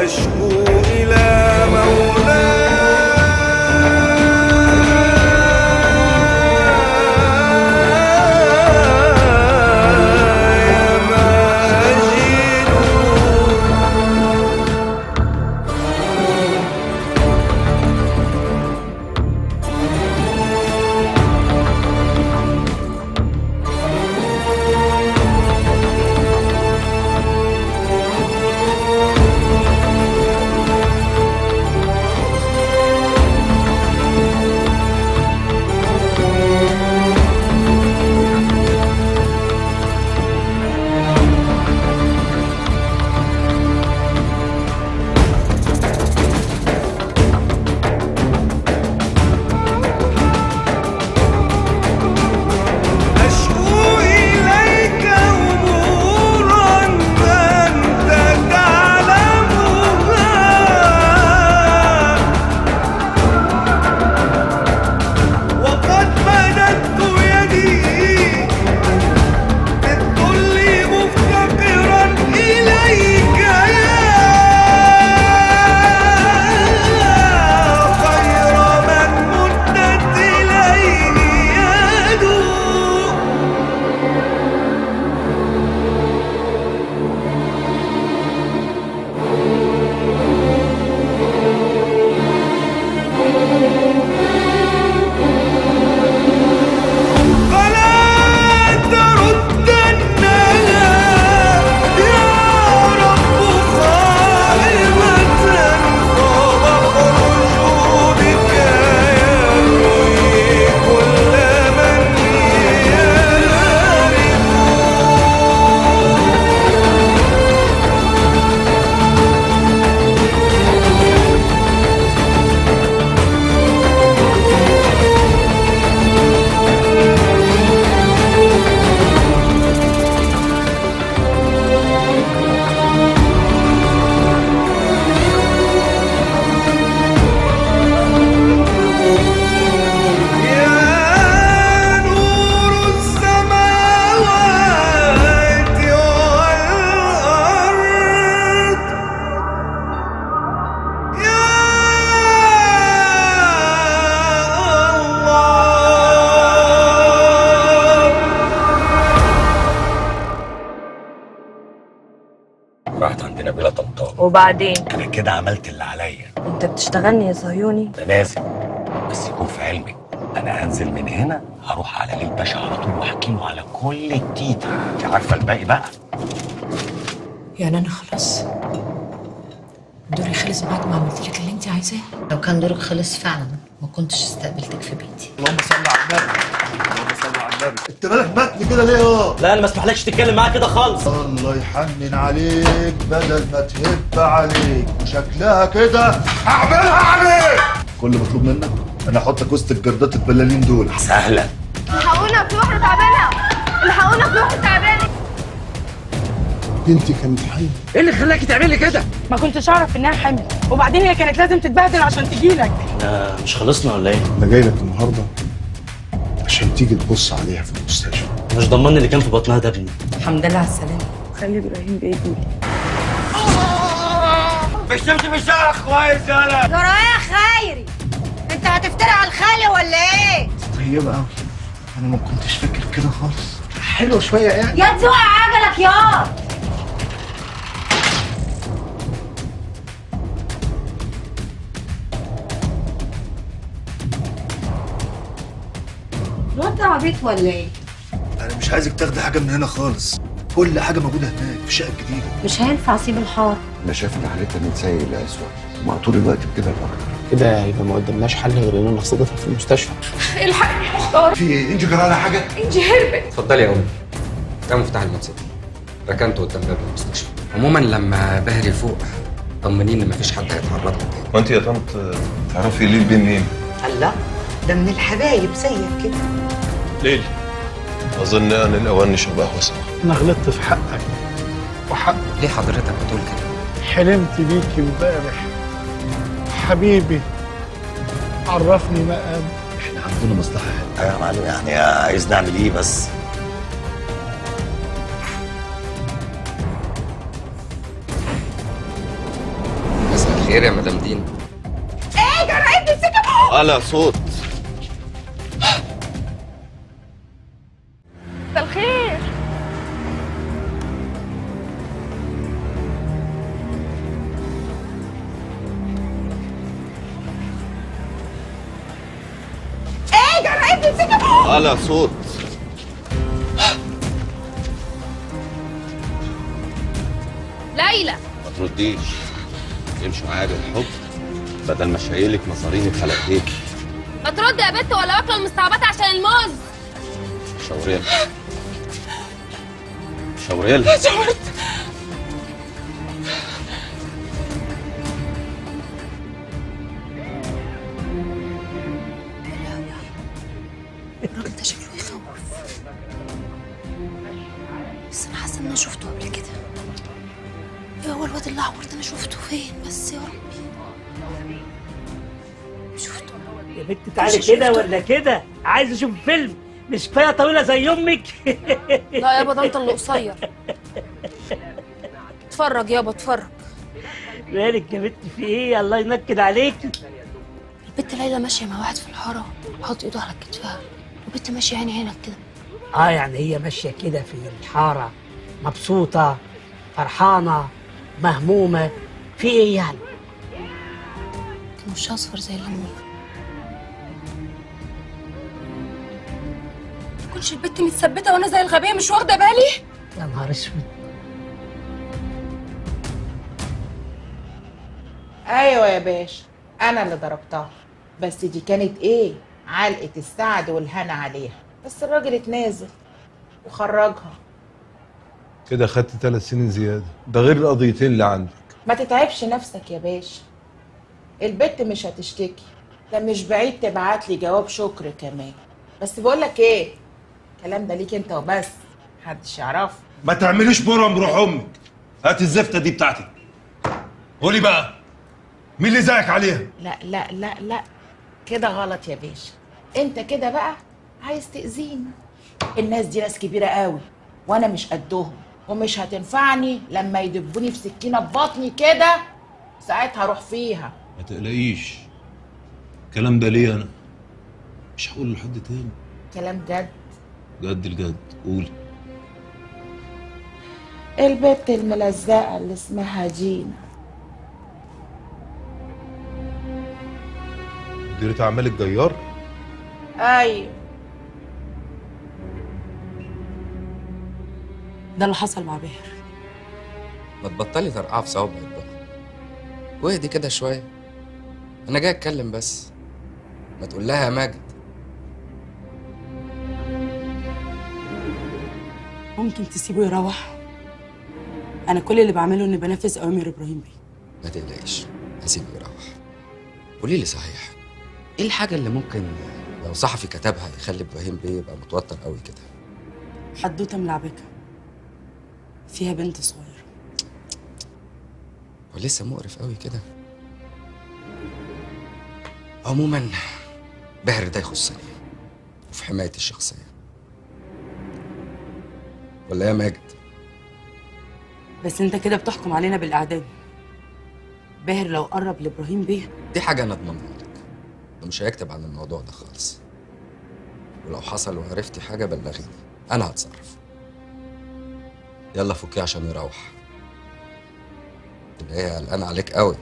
أشكو إلى مولاي ماجد أشكو إليك أمورا أنت تعلمها وقد مددت يدي بالذل مفتقرا إليك يا خير من مدت إليه يده فلا تردنها يا رب خائبة فاخرج بك يروي كل من يعرف يا نور السماوات والأرض يا الله رحت عند نبيلة طنطاوي وبعدين انا كده عملت اللي عليا انت بتشتغلني يا صهيوني ده لازم بس يكون في علمك انا هنزل من هنا هروح على ليل باشا على طول واحكي له على كل التيتا انت عارفه الباقي بقى يعني انا خلاص دوري خلص بعد ما عملت لك اللي انت عايزاه لو كان دورك خلص فعلا ما كنتش استقبلتك في بيتي اللهم صل على النبي اللهم صل على النبي انت مالك متن كده ليه اه لا انا ما اسمحلكش تتكلم معايا كده خالص الله يحنن عليك بدل ما تهب عليك وشكلها كده هعملها عليك كل مطلوب منك انا احطك وسط الجردات البلالين دول سهله الحقونا في واحدة تعبانة الحقونا في واحدة تعبانة بنتي كانت حيه ايه اللي خلاكي تعملي كده ما كنتش اعرف انها حامل وبعدين هي كانت لازم تتبهدل عشان تجيلك احنا مش خلصنا ولا ايه انا جاي لك النهارده عشان تيجي تبص عليها في المستشفى مش ضمان اللي كان في بطنها ده ابني الحمد لله على السلامه خلي ابراهيم بيجي مش تمشي في الشارع كويس يالا جرايا خيري انت هتفتري على الخالي ولا ايه؟ طيبه قوي انا ما كنتش فاكر كده خالص حلوه شويه يعني يا تسوق عجلك يا انت عبيط ولا ايه؟ انا مش عايزك تاخدي حاجه من هنا خالص كل حاجه موجوده هناك في الشقه الجديده مش هينفع اسيب الحار انا شايف ان حالتها من سيء لاسوء ومع طول الوقت بتبقى اكتر كده يبقى ما قدمناش حل غير اننا نصطادفها في المستشفى الحقني يا مختار في ايه انت جرى لها حاجه انجي هربت اتفضلي يا امي ده مفتاح المنزل ركنته قدام باب المستشفى عموما لما بهري فوق طمنيني مفيش حد هيتعرض له تاني وانت يا طنط تعرفي ليه البين مين؟ الله ده من الحبايب زيك كده ليل اظن ان الاوان نشبه سوا انا غلطت في حقك وحق ليه حضرتك بتقول كده حلمت بيكي امبارح حبيبي عرفني مقام احنا عندنا مصلحه ايوه يا معلم يعني عايز نعمل ايه بس خير يا مدام دين ايه جرأت تمسكي على صوت مساء الخير ايه جرأت تمسكي على صوت ليلى ما ترديش امشي معايا بالحب بدل ما شايلك مصاريني بحلقتين ما ترد يا بت ولا واكله المستعبطه عشان الموز شاوريل شاوريل الراجل ده شكله يخوف بس انا حاسه ان انا شفته قبل كده ايه هو الواد الاعور ده انا شفته فين بس يا ربي شفته يا بنت تعالي كده ولا كده عايز اشوف فيلم مش كفايه طويله زي امك لا يابا ده انت اللي قصير اتفرج يابا اتفرج مالك يا بنت في ايه الله ينكد عليك البت ليلى ماشيه مع واحد في الحاره حاطط ايده على كتفها والبت ماشيه عيني عينك كده اه يعني هي ماشيه كده في الحاره مبسوطه فرحانه مهمومه في ايه يعني كان وشها اصفر زي الليمون كنتش البت متثبته وانا زي الغبيه مش واخده بالي يا نهار اسود ايوه يا باشا انا اللي ضربتها بس دي كانت ايه علقه السعد والهنا عليها بس الراجل اتنازل وخرجها كده خدت ثلاث سنين زياده ده غير القضيتين اللي عندك ما تتعبش نفسك يا باشا البت مش هتشتكي ده مش بعيد تبعت لي جواب شكر كمان بس بقول لك ايه الكلام ده ليك انت وبس محدش يعرفه ما تعمليش برم بروح امك هات الزفته دي بتاعتك قولي بقى مين اللي زيك عليها لا لا لا لا كده غلط يا باشا انت كده بقى عايز تأذينا الناس دي ناس كبيرة قوي وانا مش قدهم ومش هتنفعني لما يدبوني في سكينة في بطني كده ساعتها اروح فيها ما تقلقيش الكلام ده ليه انا مش هقول لحد تاني كلام جد جد الجد قولي البت الملزقة اللي اسمها جينا مديرة اعمال الجيار ايوه ده اللي حصل مع باهر ما تبطلي ترقعي في صوابعك بقى واهدي كده شويه انا جاي اتكلم بس ما تقول لها يا ماجد ممكن تسيبه يروح انا كل اللي بعمله اني بنفذ اوامر ابراهيم بيه ما تقلقيش هسيبه يروح قولي لي صحيح ايه الحاجه اللي ممكن لو صحفي كتبها يخلي ابراهيم بيه يبقى متوتر قوي كده حدوته ملعبكه فيها بنت صغيره ولسه مقرف قوي كده عموما بهر ده يخصني وفي حمايتي الشخصيه ولا يا ماجد بس انت كده بتحكم علينا بالاعدام باهر لو قرب لابراهيم بيه دي حاجه انا اضمنها لك ومش هيكتب عن الموضوع ده خالص ولو حصل وعرفتي حاجه بلغيني انا هتصرف يلا فكيه عشان يروح تبقى هي قلقانه عليك قوي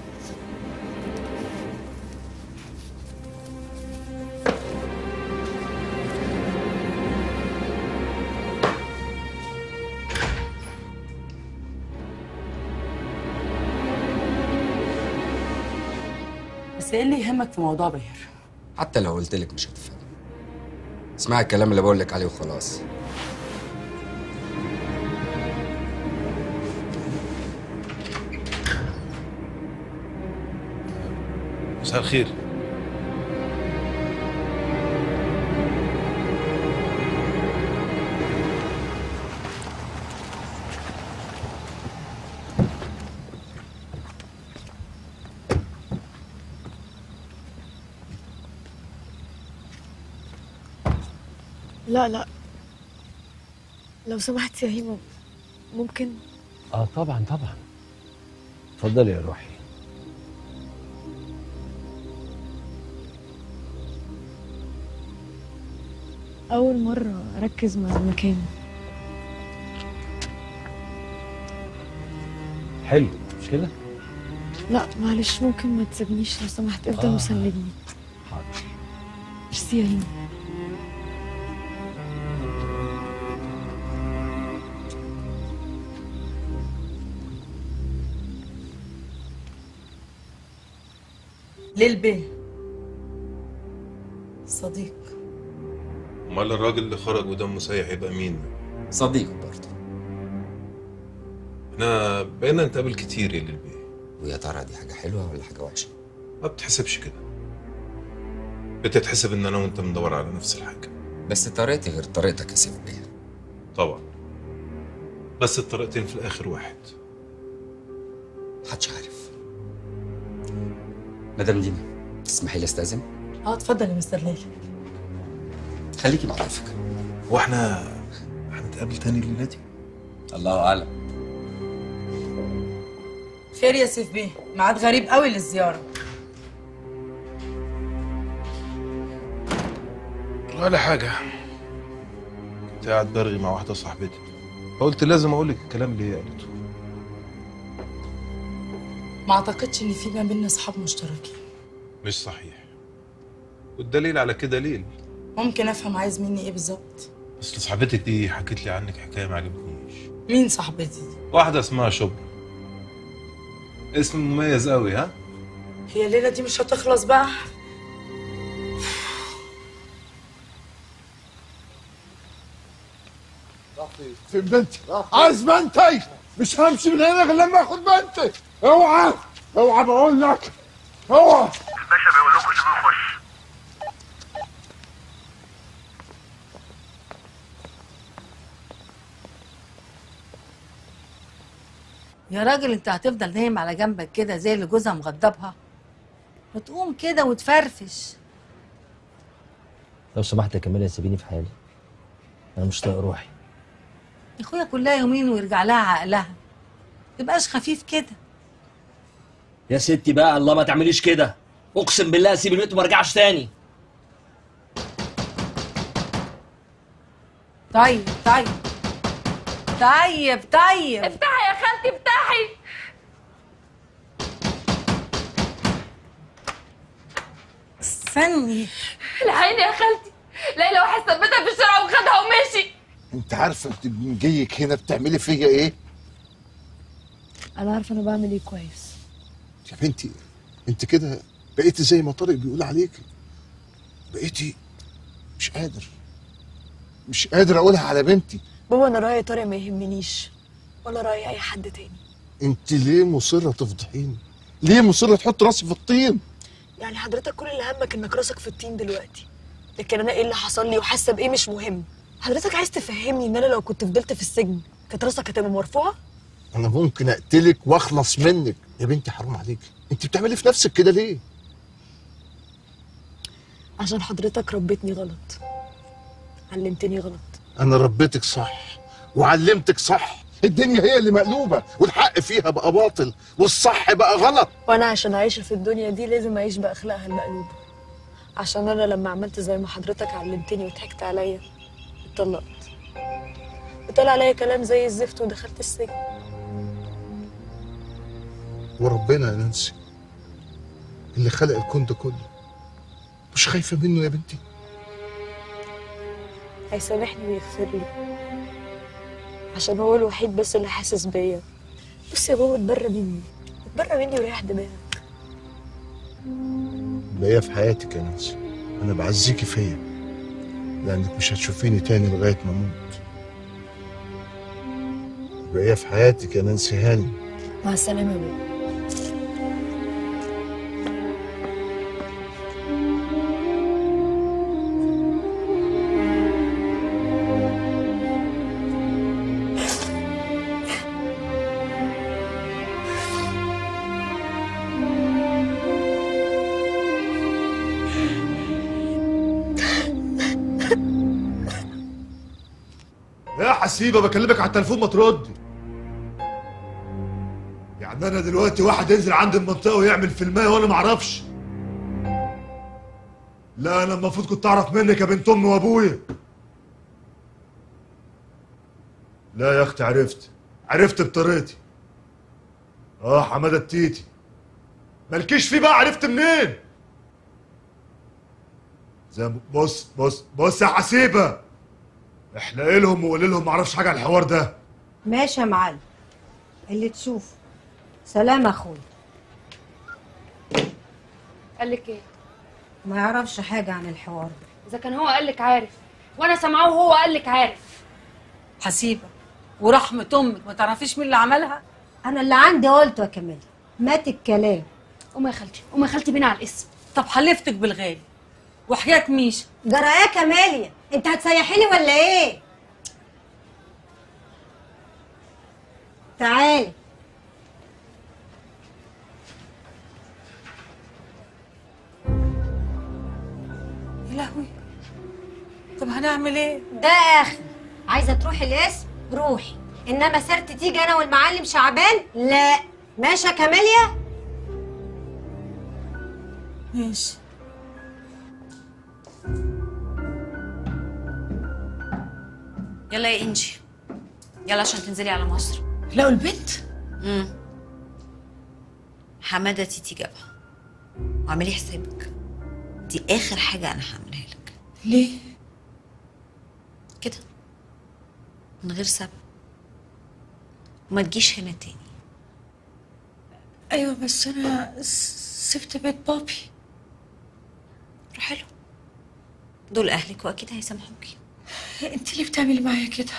بس ايه اللي يهمك في موضوع باهر حتى لو قلت لك مش هتفهم اسمعي الكلام اللي بقول لك عليه وخلاص مساء الخير لا لا لو سمحت يا هيمو ممكن اه طبعا طبعا اتفضلي يا روحي اول مره اركز مع المكان حلو مش كده؟ لا معلش ممكن ما تسيبنيش لو سمحت افضل آه. مسندني ميرسي يا هيما للبيه صديق امال الراجل اللي خرج ودمه سايح يبقى مين؟ صديق برضه احنا بقينا نتقابل كتير يا للبيه ويا ترى دي حاجه حلوه ولا حاجه وحشه ما بتحسبش كده بتتحسب ان انا وانت بندور على نفس الحاجه بس طريقتي غير طريقتك يا سيف بيه طبعا بس الطريقتين في الاخر واحد محدش عارف مدام دينا تسمحي لي استاذن اه اتفضل يا مستر ليلى خليكي مع ضيفك هو احنا هنتقابل تاني الليله دي الله اعلم خير يا سيف بيه ميعاد غريب قوي للزياره ولا حاجه كنت قاعد برغي مع واحده صاحبتي فقلت لازم اقول لك الكلام اللي هي قالته ما اعتقدش ان في ما بيننا اصحاب مشتركين مش صحيح والدليل على كده ليل ممكن افهم عايز مني ايه بالظبط اصل صاحبتك دي حكت لي عنك حكايه ما عجبتنيش مين صاحبتي دي واحده اسمها شبرا اسم مميز قوي ها هي الليله دي مش هتخلص بقى فين بنتي؟ عايز بنتي مش همشي من هنا غير لما اخد بنتي اوعى اوعى بقول لك اوعى الباشا بيقول لكم سيبوه يخش يا راجل انت هتفضل نايم على جنبك كده زي اللي جوزها مغضبها ما تقوم كده وتفرفش لو سمحت يا كمال يا سيبيني في حالي انا مش طايق روحي يا اخويا كلها يومين ويرجع لها عقلها تبقاش خفيف كده يا ستي بقى الله ما تعمليش كده اقسم بالله اسيب البيت وما ارجعش تاني طيب طيب طيب طيب افتحي يا خالتي افتحي استني الحقيني يا خالتي ليلى واحد ثبتها في الشارع وخدها ومشي انت عارفه انت من جايك هنا بتعملي فيا ايه؟ انا عارفه انا بعمل ايه كويس يا بنتي انت كده بقيتي زي ما طارق بيقول عليكي بقيتي مش قادر مش قادر اقولها على بنتي بابا انا رايي طارق ما يهمنيش ولا راي اي حد تاني انت ليه مصره تفضحيني؟ ليه مصره تحط راسي في الطين؟ يعني حضرتك كل اللي همك انك راسك في الطين دلوقتي لكن انا ايه اللي حصل لي وحاسه بايه مش مهم حضرتك عايز تفهمني ان انا لو كنت فضلت في السجن كانت راسك هتبقى مرفوعه انا ممكن اقتلك واخلص منك يا بنتي حرام عليكي انت بتعملي في نفسك كده ليه؟ عشان حضرتك ربيتني غلط علمتني غلط انا ربيتك صح وعلمتك صح الدنيا هي اللي مقلوبه والحق فيها بقى باطل والصح بقى غلط وانا عشان عايشه في الدنيا دي لازم اعيش باخلاقها المقلوبه عشان انا لما عملت زي ما حضرتك علمتني وضحكت عليا اتطلقت وطلع عليا كلام زي الزفت ودخلت السجن وربنا يا نانسي اللي خلق الكون ده كله مش خايفه منه يا بنتي هيسامحني ويغفر لي عشان هو الوحيد بس اللي حاسس بيا بص يا بابا اتبرى مني اتبرى مني وريح دماغك باقيه في حياتك يا نانسي انا بعزيكي فيا لانك مش هتشوفيني تاني لغايه ما اموت باقيه في حياتك يا نانسي هاني مع السلامه يا بابا يا حسيبه بكلمك على التليفون ما تردي يعني انا دلوقتي واحد ينزل عند المنطقه ويعمل فيلمايه وانا ما اعرفش لا انا المفروض كنت اعرف منك يا بنت امي وابويا لا يا اختي عرفت عرفت بطريقتي اه حماده التيتي مالكيش فيه بقى عرفت منين زي ما- بص بص بص يا حسيبه احنا لهم وقول لهم معرفش حاجه عن الحوار ده ماشي يا معلم اللي تشوفه سلام اخوي قال لك ايه ما يعرفش حاجه عن الحوار ده اذا كان هو قال لك عارف وانا سامعاه وهو قال لك عارف حسيبه ورحمه امك ما تعرفيش مين اللي عملها انا اللي عندي قلته يا كمال مات الكلام قومي يا خالتي قومي يا خالتي بينا على الاسم طب حلفتك بالغالي وحياه ميشا جرى ايه كماليا انت هتسيحيني ولا ايه تعالي يا لهوي طب هنعمل ايه ده اخي عايزه تروحي الاسم روحي انما سرت تيجي انا والمعلم شعبان لا ماشي يا كماليا ماشي يلا يا انجي يلا عشان تنزلي على مصر لو البنت امم حماده تيتي جابها واعملي حسابك دي اخر حاجه انا هعملها لك ليه كده من غير سبب وما تجيش هنا تاني ايوه بس انا س- سبت بيت بابي روحي له دول اهلك واكيد هيسامحوكي انت ليه بتعملي معايا كده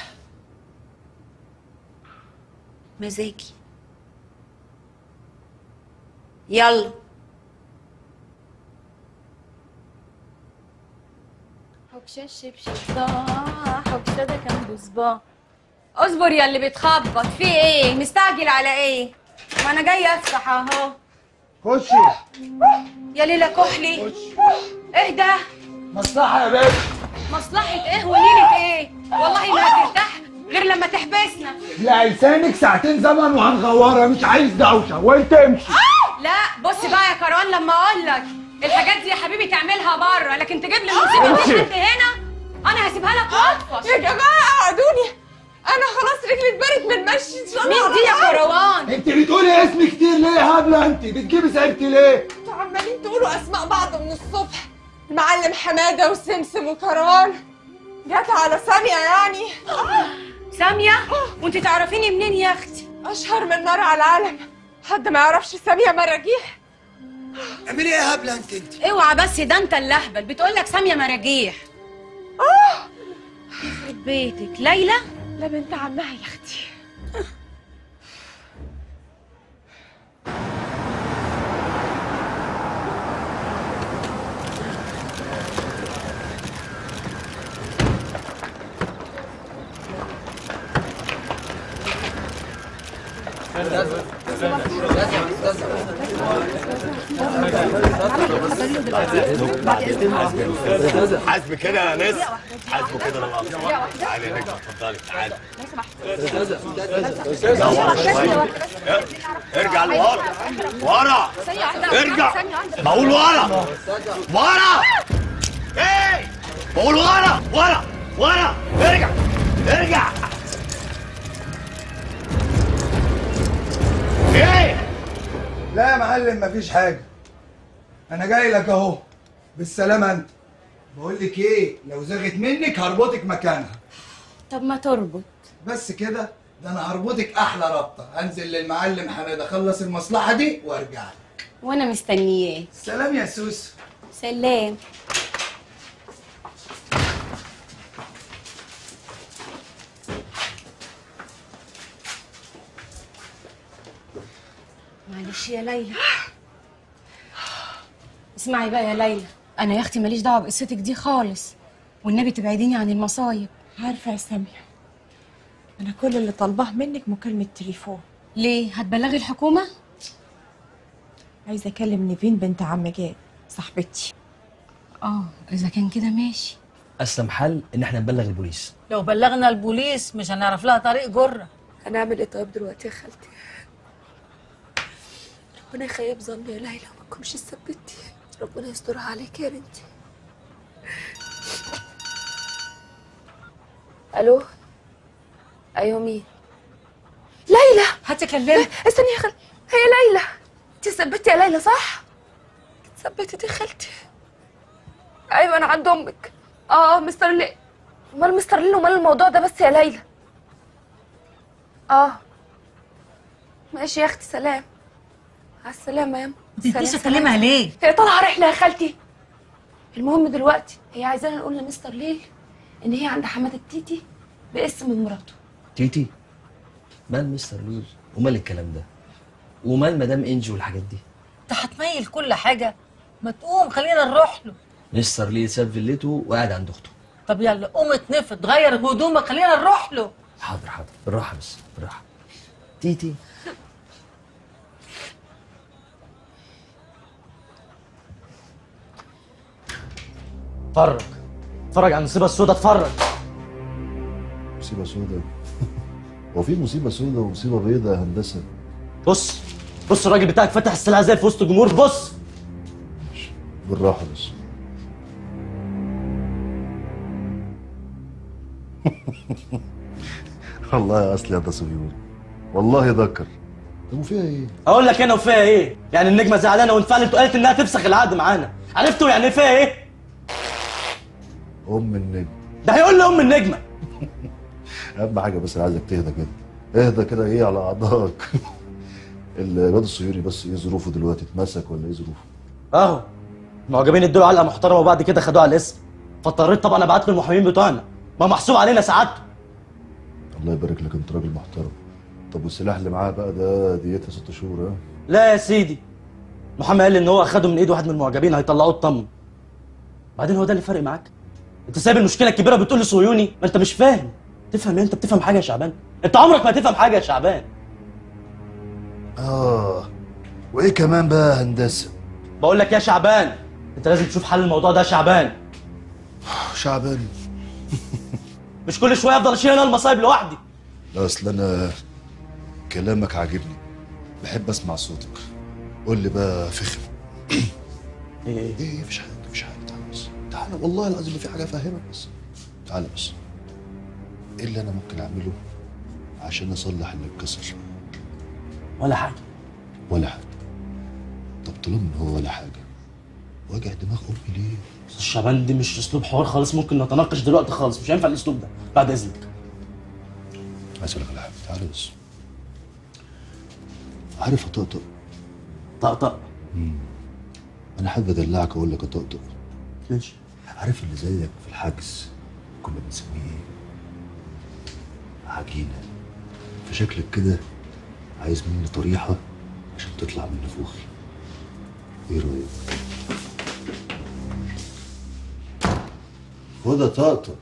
مزاجي يلا حكشة الشبشب صباح حكشة ده كان بصباح اصبر يا اللي بتخبط في ايه مستعجل على ايه ما انا جايه افتح اهو خشي يا ليلى كحلي اهدى مصلحة يا باشا مصلحة ايه وليلة ايه والله ما هترتاح غير لما تحبسنا لا لسانك ساعتين زمن وهنغورها مش عايز دوشة وانت امشي لا بص بقى يا كروان لما اقول لك الحاجات دي يا حبيبي تعملها بره لكن تجيب لي المصيبه دي امشي. لحد هنا انا هسيبها لك واطفش يا جماعة قعدوني أنا خلاص رجلي اتبرت من المشي إن شاء الله مين دي يا كروان؟ انت بتقولي اسمي كتير ليه يا هبلة انت بتجيبي سيرتي ليه انتوا عمالين تقولوا أسماء بعض من الصبح المعلم حمادة وسمسم وكروان جت على سامية يعني سامية وانت تعرفيني منين يا اختي أشهر من نار على العالم حد ما يعرفش سامية مراجيح اعملي ايه يا هبلة انت انت اوعى بس ده انت اللهبل بتقول لك ساميه مراجيح اه يخرب بيتك ليلى لا بنت عمها يا اختي حاسب كده يا ناس حاسبه كده لو تعالي يا نجمة اتفضلي تعالي لا ورا شوية ارجع لورا ورا ارجع بقول ورا ورا ايه بقول ورا ورا ورا ارجع ارجع ايه لا يا معلم مفيش حاجة أنا جاي لك أهو بالسلامة أنت بقول لك إيه لو زغت منك هربطك مكانها طب ما تربط بس كده ده أنا هربطك أحلى ربطة هنزل للمعلم حماد أخلص المصلحة دي وأرجع لك وانا مستنياه سلام يا سوسو سلام معلش يا ليلى اسمعي بقى يا ليلى انا يا اختي ماليش دعوه بقصتك دي خالص والنبي تبعديني عن المصايب عارفة يا سامية أنا كل اللي طالباه منك مكالمة تليفون ليه هتبلغي الحكومه عايزة أكلم نيفين بنت عم جاد صاحبتي اه اذا كان كده ماشي اسلم حل ان احنا نبلغ البوليس لو بلغنا البوليس مش هنعرف لها طريق جره هنعمل ايه طيب دلوقتي يا خالتي ربنا يخيب ظني يا ليلى وما تكونش ثبتي ربنا يسترها عليك يا بنتي الو ايوه مين ليلى هتكلمي استني يا خال هي ليلى انت ثبتي يا ليلى صح ثبتت يا خالتي ايوه انا عند امك اه مستر لي امال مستر ليل ومال الموضوع ده بس يا ليلى اه ماشي يا اختي سلام على السلامه يا انت انتيش تكلمها ليه؟ هي طالعه رحله يا خالتي المهم دلوقتي هي عايزانا نقول لمستر ليل ان هي عند حماده تيتي باسم مراته تيتي مال مستر ليل ومال الكلام ده ومال مدام انجي والحاجات دي انت هتميل كل حاجه ما تقوم خلينا نروح له مستر ليل ساب فيلته وقاعد عند اخته طب يلا قوم اتنفض غير هدومك خلينا نروح له حاضر حاضر بالراحه بس بالراحه تيتي اتفرج اتفرج على المصيبه السوداء اتفرج مصيبه سوداء هو في مصيبه سوداء ومصيبه بيضاء يا هندسه بص بص الراجل بتاعك فتح السلاح زي في وسط الجمهور بص بالراحه بس والله يا اصلي يا ده صهيون والله ذكر طب وفيها ايه؟ اقول لك انا وفيها ايه يعني النجمه زعلانه وانفعلت وقالت انها تفسخ العقد معانا عرفتوا يعني ايه فيها ايه ام النجم ده هيقول لي ام النجمه اهم حاجه بس انا عايزك تهدى كده اهدى كده ايه على اعضائك الواد الصيوري بس ايه ظروفه دلوقتي اتمسك ولا ايه ظروفه؟ اهو المعجبين ادوا له علقه محترمه وبعد كده خدوه على الاسم فاضطريت طبعا ابعت له المحامين بتوعنا ما محسوب علينا سعادته الله يبارك لك انت راجل محترم طب والسلاح اللي معاه بقى ده ديتها ست شهور ها؟ لا يا سيدي محمد قال لي ان هو اخده من ايد واحد من المعجبين هيطلعوه اطمن بعدين هو ده اللي فارق معاك انت سايب المشكله الكبيره بتقول لي صهيوني ما انت مش فاهم تفهم ايه انت بتفهم حاجه يا شعبان انت عمرك ما تفهم حاجه يا شعبان اه وايه كمان بقى يا هندسه؟ بقول لك يا شعبان انت لازم تشوف حل الموضوع ده يا شعبان شعبان مش كل شويه افضل اشيل انا المصايب لوحدي لا اصل انا كلامك عاجبني بحب اسمع صوتك قول لي بقى فخم ايه ايه مفيش حاجه مفيش حاجه تعالى بس تعالى والله العظيم في حاجه افهمك بس تعالى بس ايه اللي انا ممكن اعمله عشان اصلح اللي اتكسر ولا حاجه ولا حاجه طب طالما ان هو ولا حاجه وجع دماغ امي ليه بس الشعبان دي مش اسلوب حوار خالص ممكن نتناقش دلوقتي خالص مش هينفع الاسلوب ده بعد اذنك عايز اقول لك على حاجه تعالى بس عارف يا طقطق طقطق انا حابب ادلعك اقول لك يا طقطق ماشي عارف اللي زيك في الحجز كنا بنسميه ايه؟ عجينه فشكلك كده عايز مني طريحه عشان تطلع من نفوخي ايه رايك؟ خدها طقطق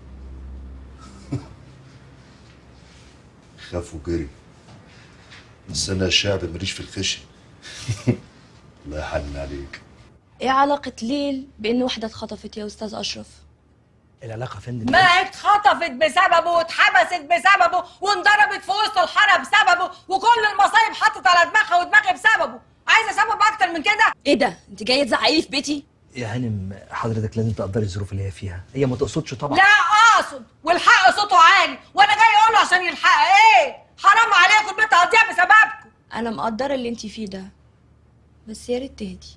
خاف وجري بس انا الشعب ماليش في الخشن الله يحنن عليك ايه علاقة ليل بان واحدة اتخطفت يا استاذ اشرف العلاقه يا فندم ما اتخطفت بسببه واتحبست بسببه وانضربت في وسط الحاره بسببه وكل المصايب حطت على دماغها ودماغي بسببه عايزه سبب اكتر من كده ايه ده انت جايه تزعقي لي في بيتي يا هانم حضرتك لازم تقدري الظروف اللي هي فيها هي ما تقصدش طبعا لا اقصد والحق صوته عالي وانا جاي اقول له عشان يلحق ايه حرام عليكم البيت هتضيع بسببكم انا مقدرة اللي انت فيه ده بس يا ريت تهدي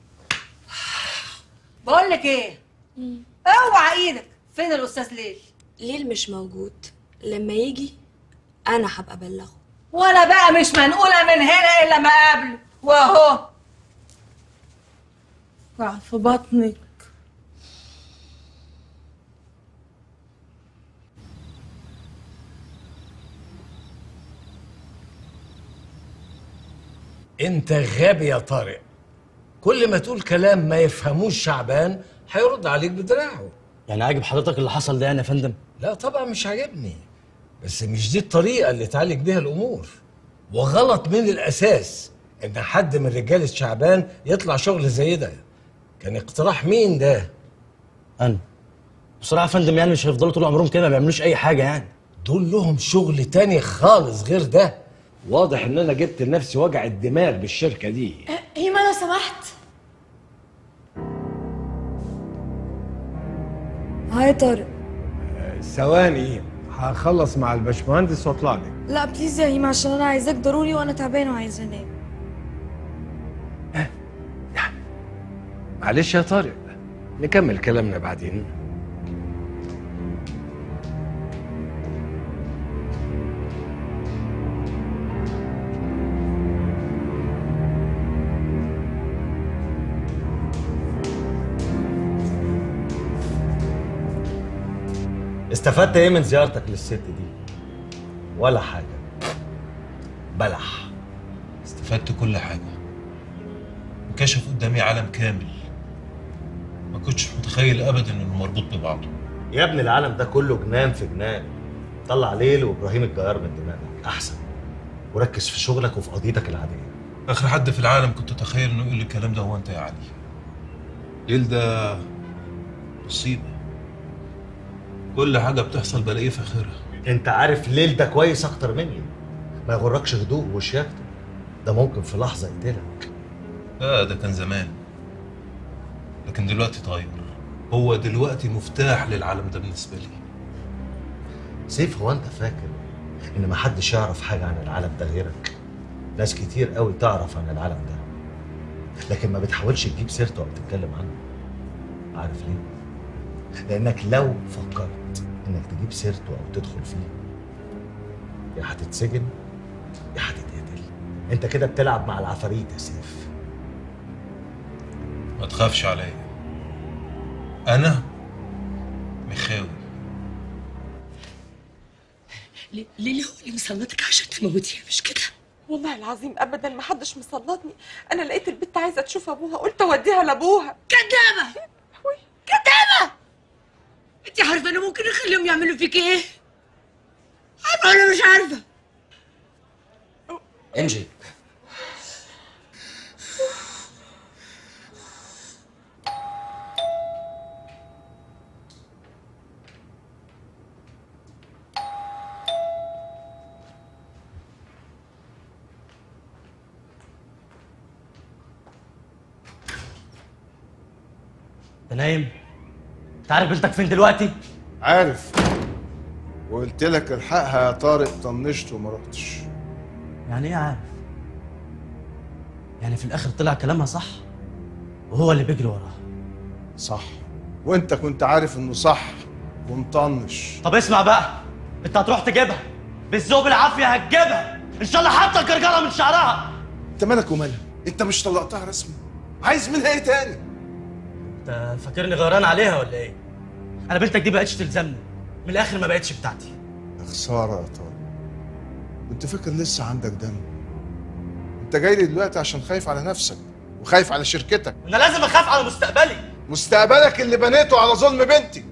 بقول لك ايه اوعى ايدك فين الاستاذ ليل ليل مش موجود لما يجي انا هبقى ابلغه وانا بقى مش منقوله من هنا الا ما اقابله واهو وقع في بطنك انت غبي يا طارق كل ما تقول كلام ما يفهموش شعبان هيرد عليك بدراعه يعني عاجب حضرتك اللي حصل ده يعني يا فندم لا طبعا مش عاجبني بس مش دي الطريقة اللي تعالج بيها الأمور وغلط من الأساس إن حد من رجالة شعبان يطلع شغل زي ده كان اقتراح مين ده؟ انا بصراحه يا فندم يعني مش هيفضلوا طول عمرهم كده ما بيعملوش اي حاجه يعني دول لهم شغل تاني خالص غير ده واضح ان انا جبت لنفسي وجع الدماغ بالشركه دي هيما لو سمحت هاي طارق ثواني هخلص مع الباشمهندس واطلع لك لا بليز يا هيما عشان انا عايزاك ضروري وانا تعبانه وعايزه انام معلش يا طارق نكمل كلامنا بعدين استفدت ايه من زيارتك للست دي؟ ولا حاجة بلح استفدت كل حاجة وكشف قدامي عالم كامل ما كنتش متخيل ابدا انه مربوط ببعضه يا ابني العالم ده كله جنان في جنان طلع ليل وابراهيم الجيار من دماغك احسن وركز في شغلك وفي قضيتك العادية اخر حد في العالم كنت اتخيل انه يقول لي الكلام ده هو انت يا علي ليل ده مصيبة كل حاجة بتحصل بلاقيه في اخرها انت عارف ليل ده كويس اكتر مني ما يغركش هدوء وشياكته ده ممكن في لحظة يقتلك لا ده كان زمان لكن دلوقتي اتغير هو دلوقتي مفتاح للعالم ده بالنسبة لي سيف هو انت فاكر ان ما حدش يعرف حاجة عن العالم ده غيرك ناس كتير قوي تعرف عن العالم ده لكن ما بتحاولش تجيب سيرته او تتكلم عنه عارف ليه لانك لو فكرت انك تجيب سيرته او تدخل فيه يا هتتسجن يا هتتقتل انت كده بتلعب مع العفاريت يا سيف ما تخافش عليا انا مخاوي ليه هو اللي مسلطك عشان تموتيها مش كده؟ والله العظيم ابدا ما حدش مسلطني انا لقيت البت عايزه تشوف ابوها قلت اوديها لابوها كدابه كدابه انت عارفه انا ممكن اخليهم يعملوا فيك ايه؟ عارفه ولا مش عارفه؟ انجي انت نايم؟ انت عارف بنتك فين دلوقتي؟ عارف وقلت لك الحقها يا طارق طنشت وما رحتش يعني ايه عارف؟ يعني في الاخر طلع كلامها صح وهو اللي بيجري وراها صح وانت كنت عارف انه صح ومطنش طب اسمع بقى انت هتروح تجيبها بالذوق بالعافيه هتجيبها ان شاء الله حتى الجرجره من شعرها انت مالك ومالها انت مش طلقتها رسمي عايز منها ايه تاني انت فاكرني غيران عليها ولا ايه؟ انا بنتك دي بقتش تلزمني من الاخر ما بقتش بتاعتي يا خساره يا طارق كنت فاكر لسه عندك دم انت جاي لي دلوقتي عشان خايف على نفسك وخايف على شركتك انا لازم اخاف على مستقبلي مستقبلك اللي بنيته على ظلم بنتي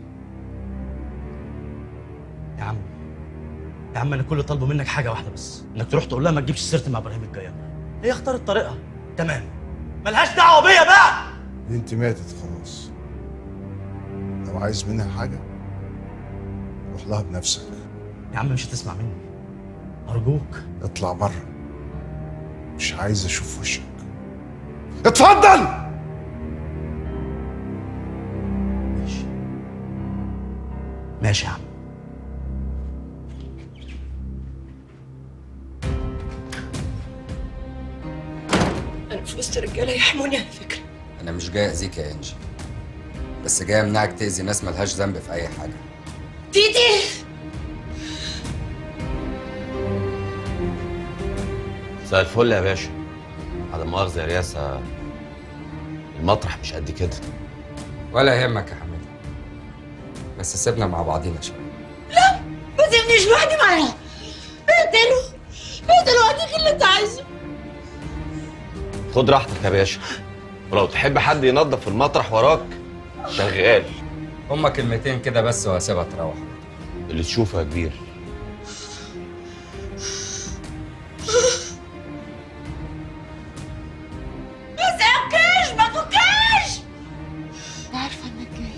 يا عم يا عم انا كل طالبه منك حاجه واحده بس انك تروح تقول لها ما تجيبش سيرتي مع ابراهيم الجيار هي اختارت طريقها تمام ملهاش دعوه بيا بقى بنتي ماتت خلاص لو عايز منها حاجه روح لها بنفسك يا عم مش هتسمع مني ارجوك اطلع بره مش عايز اشوف وشك اتفضل ماشي يا عم انا في وسط رجاله يحموني على فكره انا مش جاي اذيك يا انجي بس جاي امنعك تاذي ناس ملهاش ذنب في اي حاجه تيتي مساء الفل يا باشا على مؤاخذة يا رياسة المطرح مش قد كده ولا يهمك يا حماده بس سيبنا مع بعضينا شويه ما تسيبنيش لوحدي معاها اقتله اقتله واديك اللي انت عايزه خد راحتك يا باشا ولو تحب حد ينظف المطرح وراك شغال هما كلمتين كده بس وهسيبها تروح اللي تشوفه يا كبير ما تسيبكيش ما تفكيش عارفه انك جاي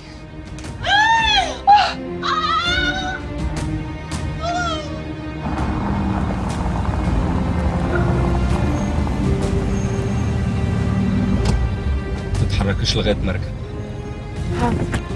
ما تتحركش لغايه ما ارجع